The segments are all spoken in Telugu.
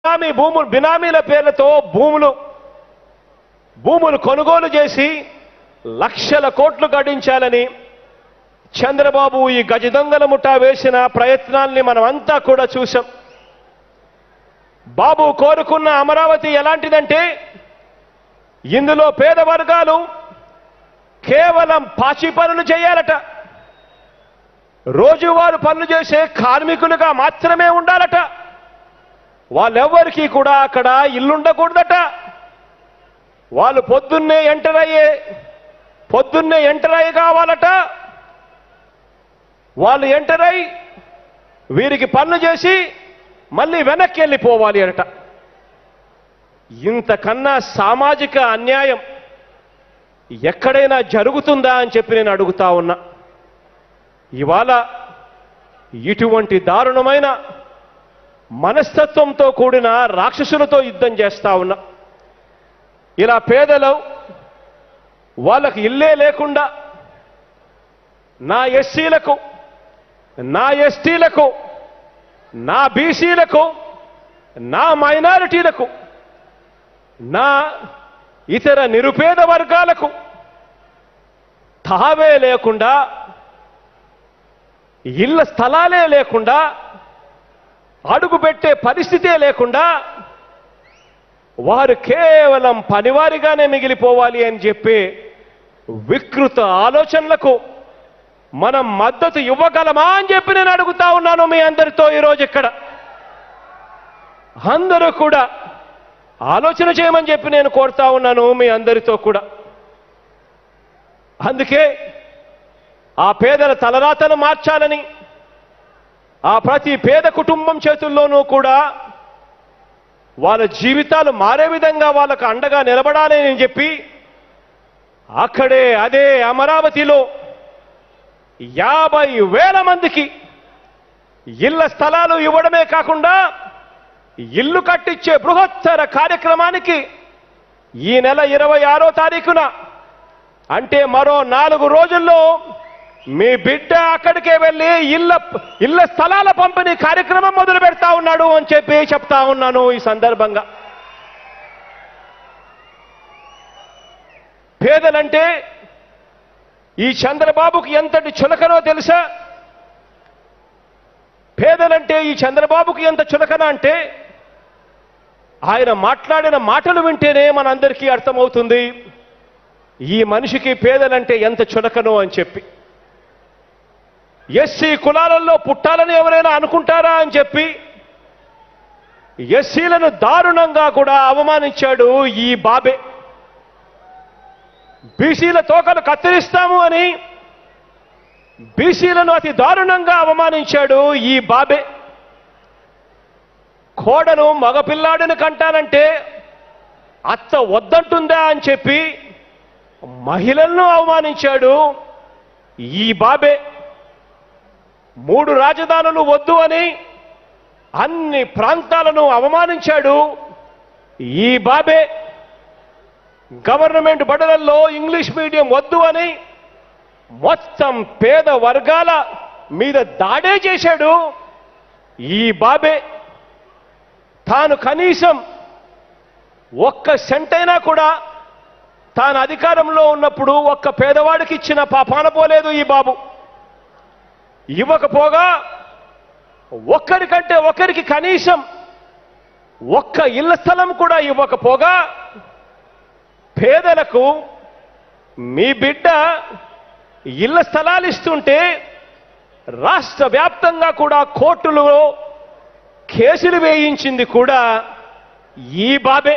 బినామీ భూములు బినామీల పేర్లతో భూములు భూములు కొనుగోలు చేసి లక్షల కోట్లు గడించాలని చంద్రబాబు ఈ గజ దొంగల ముఠా వేసిన ప్రయత్నాల్ని మనమంతా కూడా చూసాం బాబు కోరుకున్న అమరావతి ఎలాంటిదంటే ఇందులో పేద వర్గాలు కేవలం పాచి పనులు చేయాలట రోజువారు పనులు చేసే కార్మికులుగా మాత్రమే ఉండాలట వాళ్ళెవ్వరికీ కూడా అక్కడ ఇల్లుండకూడదట వాళ్ళు పొద్దున్నే ఎంటర్ అయ్యే పొద్దున్నే ఎంటర్ అయ్యి కావాలట వాళ్ళు ఎంటర్ అయి వీరికి పనులు చేసి మళ్ళీ వెనక్కి వెళ్ళిపోవాలి అట ఇంతకన్నా సామాజిక అన్యాయం ఎక్కడైనా జరుగుతుందా అని చెప్పి నేను అడుగుతా ఉన్నా ఇవాళ ఇటువంటి దారుణమైన మనస్తత్వంతో కూడిన రాక్షసులతో యుద్ధం చేస్తా ఉన్నా ఇలా పేదలు వాళ్ళకి ఇల్లే లేకుండా నా ఎస్సీలకు నా ఎస్టీలకు నా బీసీలకు నా మైనారిటీలకు నా ఇతర నిరుపేద వర్గాలకు తావే లేకుండా ఇళ్ళ స్థలాలే లేకుండా అడుగు పెట్టే పరిస్థితే లేకుండా వారు కేవలం పనివారిగానే మిగిలిపోవాలి అని చెప్పి వికృత ఆలోచనలకు మనం మద్దతు ఇవ్వగలమా అని చెప్పి నేను అడుగుతా ఉన్నాను మీ అందరితో ఈరోజు ఇక్కడ అందరూ కూడా ఆలోచన చేయమని చెప్పి నేను కోరుతా ఉన్నాను మీ అందరితో కూడా అందుకే ఆ పేదల తలరాతను మార్చాలని ఆ ప్రతి పేద కుటుంబం చేతుల్లోనూ కూడా వాళ్ళ జీవితాలు మారే విధంగా వాళ్ళకు అండగా నిలబడాలి అని చెప్పి అక్కడే అదే అమరావతిలో యాభై వేల మందికి ఇళ్ల స్థలాలు ఇవ్వడమే కాకుండా ఇల్లు కట్టించే బృహత్తర కార్యక్రమానికి ఈ నెల ఇరవై ఆరో తారీఖున అంటే మరో నాలుగు రోజుల్లో మీ బిడ్డ అక్కడికే వెళ్ళి ఇళ్ళ ఇళ్ళ స్థలాల పంపిణీ కార్యక్రమం మొదలు పెడతా ఉన్నాడు అని చెప్పి చెప్తా ఉన్నాను ఈ సందర్భంగా పేదలంటే ఈ చంద్రబాబుకి ఎంతటి చులకనో తెలుసా పేదలంటే ఈ చంద్రబాబుకి ఎంత చులకన అంటే ఆయన మాట్లాడిన మాటలు వింటేనే మనందరికీ అర్థమవుతుంది ఈ మనిషికి పేదలంటే ఎంత చులకనో అని చెప్పి ఎస్సీ కులాలలో పుట్టాలని ఎవరైనా అనుకుంటారా అని చెప్పి ఎస్సీలను దారుణంగా కూడా అవమానించాడు ఈ బాబే బీసీల తోకలు కత్తిరిస్తాము అని బీసీలను అతి దారుణంగా అవమానించాడు ఈ బాబే కోడను మగపిల్లాడిని కంటానంటే అత్త వద్దంటుందా అని చెప్పి మహిళలను అవమానించాడు ఈ బాబే మూడు రాజధానులు వద్దు అని అన్ని ప్రాంతాలను అవమానించాడు ఈ బాబే గవర్నమెంట్ బడులలో ఇంగ్లీష్ మీడియం వద్దు అని మొత్తం పేద వర్గాల మీద దాడే చేశాడు ఈ బాబే తాను కనీసం ఒక్క సెంటైనా కూడా తాను అధికారంలో ఉన్నప్పుడు ఒక్క పేదవాడికి ఇచ్చిన పాపాన పోలేదు ఈ బాబు ఇవ్వకపోగా ఒక్కరికంటే ఒకరికి కనీసం ఒక్క ఇళ్ల స్థలం కూడా ఇవ్వకపోగా పేదలకు మీ బిడ్డ ఇళ్ల స్థలాలు ఇస్తుంటే రాష్ట్ర వ్యాప్తంగా కూడా కోర్టులో కేసులు వేయించింది కూడా ఈ బాబే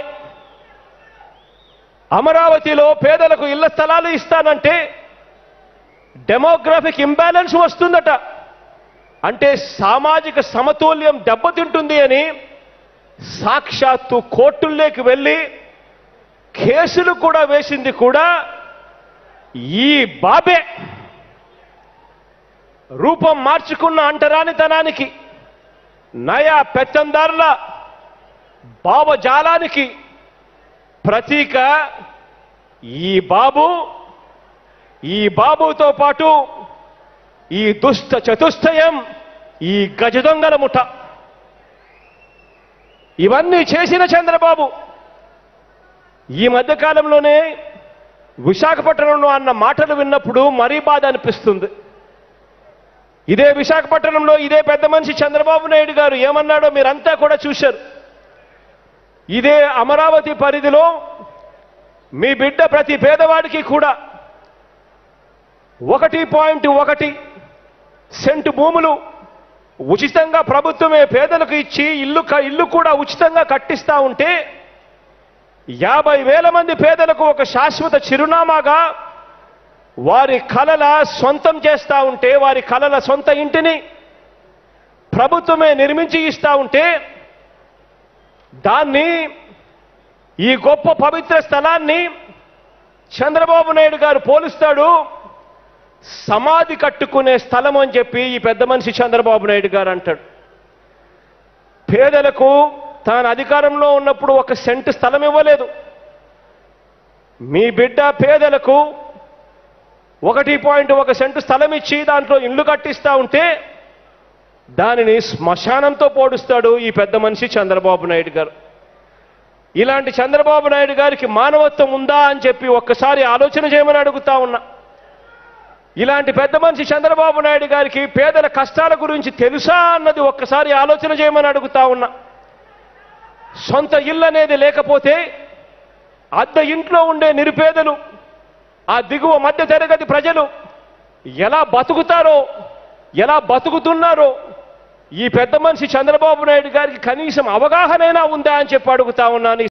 అమరావతిలో పేదలకు ఇళ్ల స్థలాలు ఇస్తానంటే డెమోగ్రఫిక్ ఇంబ్యాలెన్స్ వస్తుందట అంటే సామాజిక సమతుల్యం దెబ్బతింటుంది అని సాక్షాత్తు కోర్టుల్లోకి వెళ్ళి కేసులు కూడా వేసింది కూడా ఈ బాబే రూపం మార్చుకున్న అంటరానితనానికి నయా పెత్తందారుల భావజాలానికి ప్రతీక ఈ బాబు ఈ బాబుతో పాటు ఈ దుష్ట చతుష్టయం ఈ గజదొంగల ముఠ ఇవన్నీ చేసిన చంద్రబాబు ఈ మధ్య కాలంలోనే విశాఖపట్నంలో అన్న మాటలు విన్నప్పుడు మరీ బాధ అనిపిస్తుంది ఇదే విశాఖపట్నంలో ఇదే పెద్ద మనిషి చంద్రబాబు నాయుడు గారు ఏమన్నాడో మీరంతా కూడా చూశారు ఇదే అమరావతి పరిధిలో మీ బిడ్డ ప్రతి పేదవాడికి కూడా ఒకటి పాయింట్ ఒకటి సెంటు భూములు ఉచితంగా ప్రభుత్వమే పేదలకు ఇచ్చి ఇల్లు క- ఇల్లు కూడా ఉచితంగా కట్టిస్తా ఉంటే యాభై వేల మంది పేదలకు ఒక శాశ్వత చిరునామాగా వారి కలల సొంతం చేస్తా ఉంటే వారి కలల సొంత ఇంటిని ప్రభుత్వమే నిర్మించి ఇస్తా ఉంటే దాన్ని ఈ గొప్ప పవిత్ర స్థలాన్ని చంద్రబాబు నాయుడు గారు పోలుస్తాడు సమాధి కట్టుకునే స్థలం అని చెప్పి ఈ పెద్ద మనిషి చంద్రబాబు నాయుడు గారు అంటాడు పేదలకు తాను అధికారంలో ఉన్నప్పుడు ఒక సెంటు స్థలం ఇవ్వలేదు మీ బిడ్డ పేదలకు ఒకటి పాయింట్ ఒక సెంటు స్థలం ఇచ్చి దాంట్లో ఇల్లు కట్టిస్తా ఉంటే దానిని శ్మశానంతో పోడుస్తాడు ఈ పెద్ద మనిషి చంద్రబాబు నాయుడు గారు ఇలాంటి చంద్రబాబు నాయుడు గారికి మానవత్వం ఉందా అని చెప్పి ఒక్కసారి ఆలోచన చేయమని అడుగుతా ఉన్నా ఇలాంటి పెద్ద మనిషి చంద్రబాబు నాయుడు గారికి పేదల కష్టాల గురించి తెలుసా అన్నది ఒక్కసారి ఆలోచన చేయమని అడుగుతా ఉన్నా సొంత ఇల్లు అనేది లేకపోతే అద్దె ఇంట్లో ఉండే నిరుపేదలు ఆ దిగువ మధ్య తరగతి ప్రజలు ఎలా బతుకుతారో ఎలా బతుకుతున్నారో ఈ పెద్ద మనిషి చంద్రబాబు నాయుడు గారికి కనీసం అవగాహనైనా ఉందా అని చెప్పి అడుగుతా ఉన్నాను